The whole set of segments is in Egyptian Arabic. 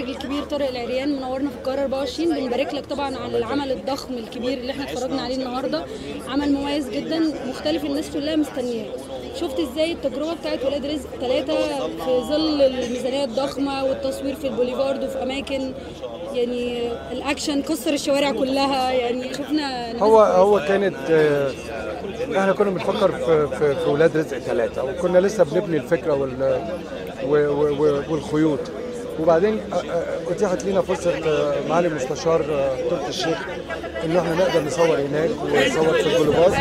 المخرج الكبير طارق العريان منورنا في القاهره 24 بنبارك لك طبعا على العمل الضخم الكبير اللي احنا اتفرجنا عليه النهارده عمل مميز جدا مختلف الناس كلها مستنياه شفت ازاي التجربه بتاعت ولاد رزق ثلاثة في ظل الميزانيه الضخمه والتصوير في البوليفارد وفي اماكن يعني الاكشن كسر الشوارع كلها يعني شفنا نماذج هو كويسة. هو كانت آه، احنا كنا بنفكر في في, في ولاد رزق ثلاثة وكنا لسه بنبني الفكرة وال و- و- و- والخيوط وبعدين آه، آه، اتيحت لنا فرصة آه، معالي المستشار آه، تركي الشيخ ان احنا نقدر نصور هناك ونصور في البوليفارد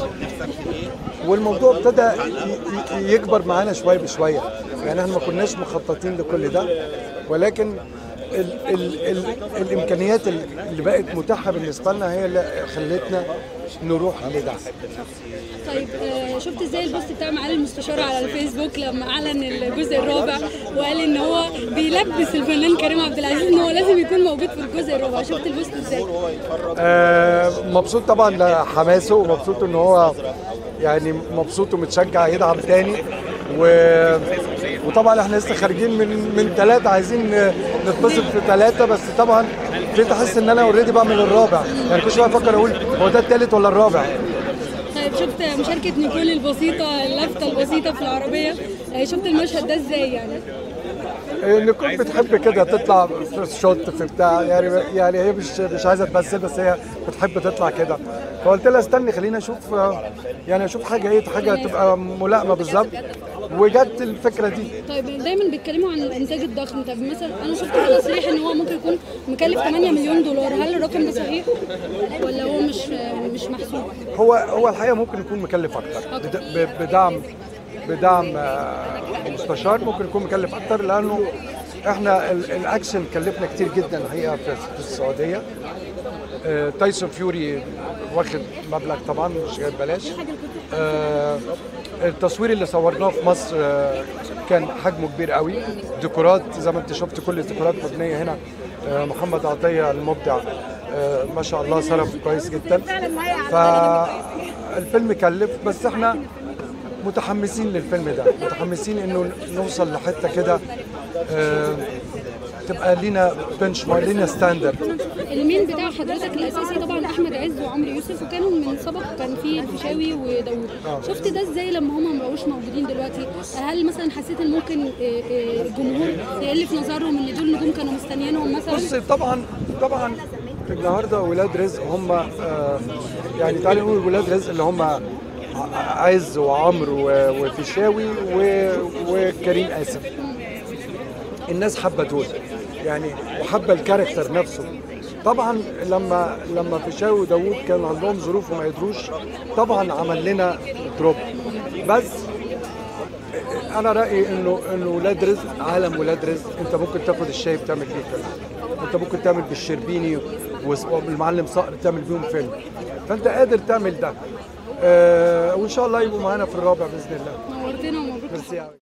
والموضوع ابتدى ي- ي- يكبر معانا شويه بشويه يعني احنا ما كناش مخططين لكل ده ولكن ال ال ال الامكانيات اللي بقت متاحه بالنسبه لنا هي اللي خلتنا نروح لده طيب آه، شفت ازاي البوست بتاع معالي المستشار على الفيسبوك لما اعلن الجزء الرابع وقال ان هو بيلبس الفنان كريم عبد العزيز ان هو لازم يكون موجود في الجزء الرابع شفت البوست ازاي؟ آه، مبسوط طبعا لحماسه ومبسوط ان هو يعني مبسوط ومتشجع يدعم تاني و... وطبعا احنا لسه خارجين من من ثلاثه عايزين نتبسط في ثلاثه بس طبعا ابتديت احس ان انا اوريدي بعمل الرابع يعني كل شويه افكر اقول هو ده الثالث ولا الرابع طيب شفت مشاركة نيكول البسيطة اللفتة البسيطة في العربية آه، شفت المشهد ده ازاي يعني؟ اللي كنت بتحب كده تطلع في شوت في بتاع يعني يعني هي مش مش عايزه تمثل بس هي بتحب تطلع كده فقلت لها استني خلينا اشوف آه، يعني اشوف حاجه ايه حاجه تبقى ملائمه بالظبط وجت الفكره دي طيب دايما بيتكلموا عن الانتاج الضخم طب مثلا انا شفت في تصريح ان هو ممكن يكون مكلف 8 مليون دولار هل الرقم ده صحيح ولا هو مش مش محسوب هو هو الحقيقه ممكن يكون مكلف اكتر بد- ب- بدعم بدعم آه، مستشار ممكن يكون مكلف اكتر لانه احنا ال- الاكشن كلفنا كتير جدا الحقيقه في في السعوديه آه، تايسون فيوري واخد مبلغ طبعا مش جاي ببلاش آه، التصوير اللي صورناه في مصر آه، كان حجمه كبير قوي ديكورات زي ما انت شفت كل الديكورات مبنيه هنا آه، محمد عطيه المبدع آه، ما شاء الله صرف كويس جدا فالفيلم كلف بس احنا متحمسين للفيلم ده متحمسين انه نوصل لحته كده آه، تبقى لينا بنش مارك لينا ستاندرد المين بتاع حضرتك الاساسي طبعا احمد عز وعمرو يوسف وكانوا من سبق كان في الفيشاوي وداوود شفت ده ازاي لما هم ما بقوش موجودين دلوقتي هل مثلا حسيت ان ممكن آه، آه، الجمهور يقل في نظرهم ان دول نجوم كانوا مستنيينهم مثلا بص طبعا طبعا النهارده ولاد رزق هم آه، يعني تعالي نقول ولاد رزق اللي هم ع- عز وعمرو و- وفيشاوي و- وكريم قاسم الناس حابه دول يعني وحابه الكاركتر نفسه طبعا لما لما فيشاوي وداوود كان عندهم ظروف وما قدروش طبعا عمل لنا دروب بس انا رايي انه انه ولاد رزق عالم ولاد رزق انت ممكن تاخد الشاي بتعمل بيه فيلم انت ممكن تعمل بالشربيني وس- وبالمعلم صقر تعمل بيهم فيلم فانت قادر تعمل ده آه وان شاء الله يبقوا معانا في الرابع باذن الله نورتنا ومبروك ميرسي أوي.